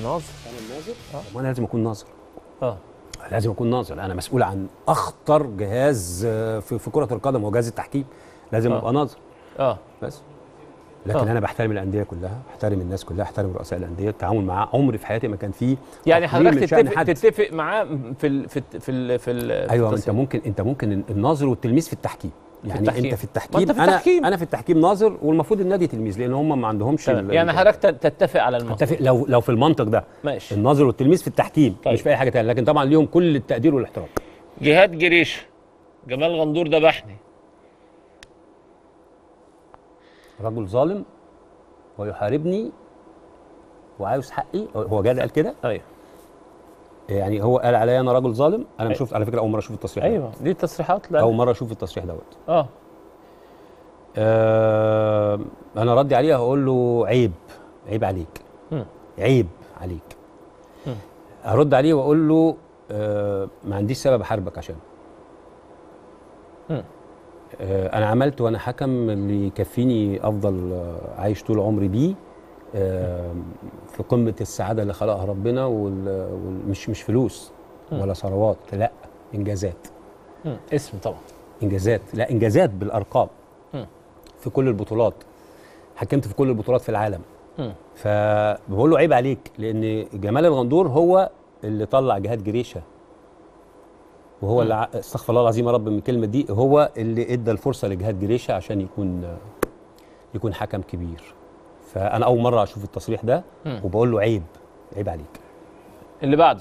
ناظر انا الناظر وانا لازم اكون ناظر اه لازم اكون ناظر انا مسؤول عن اخطر جهاز آه، في, في كره القدم هو جهاز التحكيم لازم آه. ابقى ناظر اه بس لكن آه. انا بحترم الانديه كلها احترم الناس كلها احترم رؤساء الانديه التعامل معاه عمري في حياتي ما كان فيه يعني تقليل حضرتك من شأن تتفق حد. تتفق معاه في ال في ال في ال في ال ايوه في انت ممكن انت ممكن الناظر والتلميذ في التحكيم يعني التحكيم. انت في ما التحكيم أنت في انا التحكيم. انا في التحكيم ناظر والمفروض النادي تلميذ لان هم ما عندهمش تمام ال- يعني ال- حضرتك ت- تتفق على الموضوع اتفق لو لو في المنطق ده ماشي الناظر والتلميذ في التحكيم طيب. مش في اي حاجه تانية لكن طبعا ليهم كل التقدير والاحترام جهاد جريشه جمال غندور ذبحني رجل ظالم ويحاربني وعاوز حقي هو جاد قال كده ايوه يعني هو قال عليا انا راجل ظالم انا أيوة. شفت على فكره اول مره اشوف التصريح ده. ايوه دي تصريحات لا اول مره اشوف التصريح دوت اه آه انا ردي عليه هقول له عيب عيب عليك مم. عيب عليك مم. ارد عليه واقول له آه ما عنديش سبب احاربك عشان مم. آه انا عملت وانا حكم اللي يكفيني افضل آه عايش طول عمري بيه آه في قمه السعاده اللي خلقها ربنا وال- ومش مش فلوس مم. ولا ثروات لا انجازات مم. اسم طبعا انجازات لا انجازات بالارقام مم. في كل البطولات حكمت في كل البطولات في العالم مم. فبقول له عيب عليك لان جمال الغندور هو اللي طلع جهاد جريشه وهو اللي ع- استغفر الله العظيم يا رب من الكلمه دي هو اللي ادى الفرصه لجهاد جريشه عشان يكون يكون حكم كبير فانا اول مره اشوف التصريح ده مم. وبقول له عيب عيب عليك اللي بعده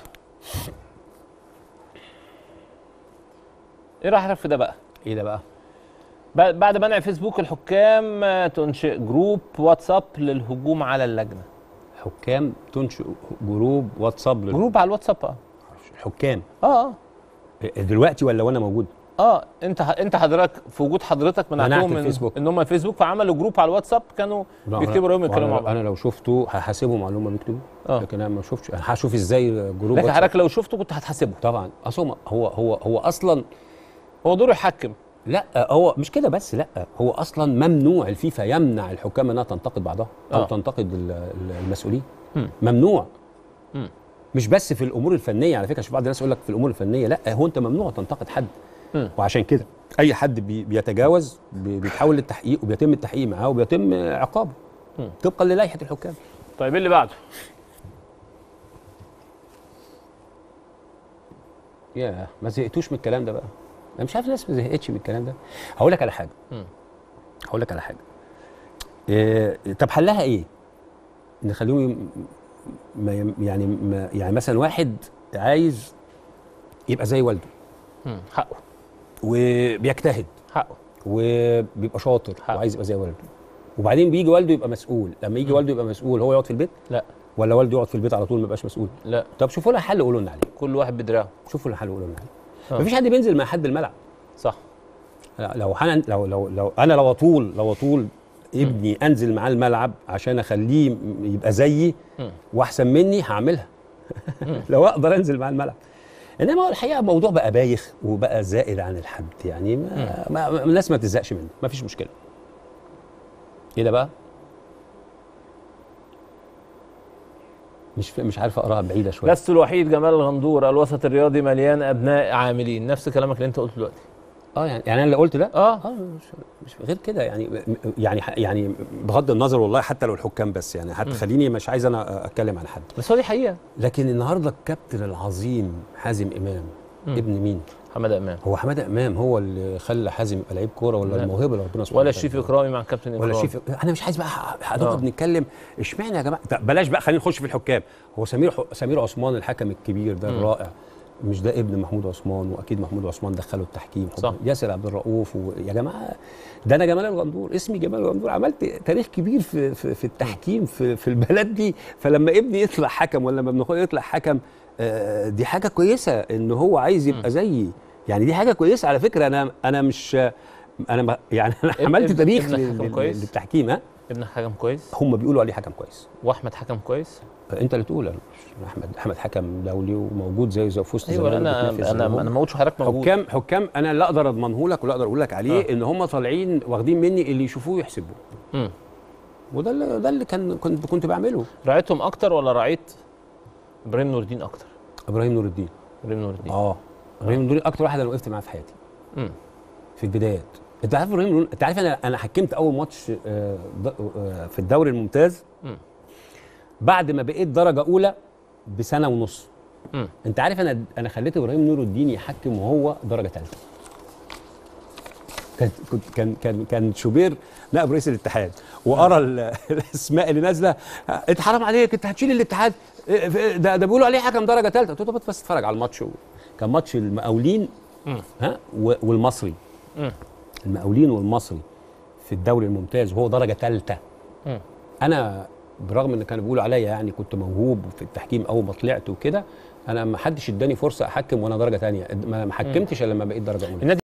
ايه رايك في ده بقى ايه ده بقى بعد بعد منع فيسبوك الحكام آه، تنشئ جروب واتساب للهجوم على اللجنه حكام تنشئ جروب واتساب لل- جروب على الواتساب اه الحكام اه دلوقتي ولا وانا موجود اه انت انت حضرتك في وجود حضرتك منعت منعتهم من الفيسبوك. ان هم الفيسبوك فعملوا جروب على الواتساب كانوا بيكتبوا رأيهم يتكلموا مع وأنا- بعض انا لو شفته هحاسبهم على اللي هم بيكتبوا آه. لكن انا ما شفتش انا هشوف ازاي جروب لكن واتساب. حضرتك لو شفته كنت هتحاسبه طبعا اصل هو هو هو هو اصلا هو دوره يحكم لا هو مش كده بس لا هو اصلا ممنوع الفيفا يمنع الحكام انها تنتقد بعضها او آه. تنتقد ال- ال- المسؤولين مم. ممنوع مم. مش بس في الامور الفنيه على فكره شوف بعض الناس يقول لك في الامور الفنيه لا هو انت ممنوع تنتقد حد مم. وعشان كده اي حد بي بيتجاوز بي- بيتحول للتحقيق وبيتم التحقيق معاه وبيتم عقابه مم. طبقا للائحه الحكام طيب ايه اللي بعده يا ما زهقتوش من الكلام ده بقى انا مش عارف الناس ما زهقتش من الكلام ده هقول لك على حاجه مم. هقول لك على حاجه إيه طب حلها ايه نخليهم يم- ما يم- يعني ما يعني مثلا واحد عايز يبقى زي والده مم. حقه وبيجتهد حقه وبيبقى شاطر حق. وعايز يبقى زي والده وبعدين بيجي والده يبقى مسؤول لما يجي والده يبقى مسؤول هو يقعد في البيت لا ولا والده يقعد في البيت على طول ما يبقاش مسؤول لا طب شوفوا لنا حل قولوا لنا عليه كل واحد بدراعه شوفوا لنا حل قولوا لنا عليه آه. مفيش حد بينزل مع حد الملعب صح لا، لو انا لو لو لو انا لو اطول لو اطول ابني انزل معاه الملعب عشان اخليه م- يبقى زيي مم. واحسن مني هعملها لو اقدر انزل معاه الملعب انما هو الحقيقه الموضوع بقى بايخ وبقى زائد عن الحد يعني ما ما ما- الناس ما تزهقش منه ما فيش مشكله ايه ده بقى مش ف- مش عارف اقراها بعيده شويه لست الوحيد جمال الغندور الوسط الرياضي مليان ابناء عاملين نفس كلامك اللي انت قلته دلوقتي اه يعني يعني انا اللي قلت ده اه اه مش, مش غير كده يعني يعني يعني بغض النظر والله حتى لو الحكام بس يعني حتى خليني مش عايز انا اتكلم عن حد بس هو دي حقيقه لكن النهارده الكابتن العظيم حازم امام مم. ابن مين؟ حمد امام هو حماده امام هو اللي خلى حازم يبقى لعيب كوره ولا لا. الموهبه اللي ربنا سبحانه ولا وتعالى الشيف اكرامي مع الكابتن اكرامي ولا شيف انا مش عايز بقى هنقعد آه. نتكلم اشمعنى يا جماعه طب بلاش بقى خلينا نخش في الحكام هو سمير ح... سمير عثمان الحكم الكبير ده مم. الرائع مش ده ابن محمود عثمان واكيد محمود عثمان دخله التحكيم صح. ياسر عبد الرؤوف و... يا جماعه ده انا جمال الغندور اسمي جمال الغندور عملت تاريخ كبير في في, في التحكيم في في البلد دي فلما ابني يطلع حكم ولا لما ابن اخويا يطلع حكم آه، دي حاجه كويسه ان هو عايز يبقى زيي يعني دي حاجه كويسه على فكره انا انا مش انا ما- يعني انا ابن- عملت ابن- تاريخ ابنك لل- حكم لل- كويس؟ للتحكيم ها ابن حكم كويس هم بيقولوا عليه حكم كويس واحمد حكم كويس انت اللي تقول أنا مش- احمد احمد حكم دولي وموجود زي زي في وسط ايوه الزمالك انا وبتنافس انا زيهم. انا ما قلتش حضرتك موجود حكام حكام انا لا اقدر اضمنه لك ولا اقدر اقول لك عليه آه. ان هم طالعين واخدين مني اللي يشوفوه يحسبوه مم. وده اللي ده اللي كان كنت كنت بعمله راعيتهم اكتر ولا راعيت ابراهيم نور الدين اكتر ابراهيم نور الدين ابراهيم نور الدين اه ابراهيم نور الدين اكتر واحد انا وقفت معاه في حياتي مم. في البدايات انت عارف ابراهيم نور انت عارف انا انا حكمت اول ماتش آه، ض- آه، في الدوري الممتاز مم. بعد ما بقيت درجه اولى بسنه ونص مم. انت عارف انا انا خليت ابراهيم نور الدين يحكم وهو درجه ثالثه كان كنت كان كان كان شوبير نائب رئيس الاتحاد وارى ال- الاسماء اللي نازله انت حرام عليك انت هتشيل الاتحاد اه، اه، ده ده بيقولوا عليه حكم درجه ثالثه قلت له طب بس اتفرج على الماتش كان ماتش المقاولين مم. ها و- والمصري مم. المقاولين والمصري في الدوري الممتاز وهو درجه ثالثه مم. انا برغم ان كانوا بيقولوا عليا يعني كنت موهوب في التحكيم اول ما طلعت وكده انا ما حدش اداني فرصه احكم وانا درجه ثانيه ما ما حكمتش الا لما بقيت درجه اولى النادي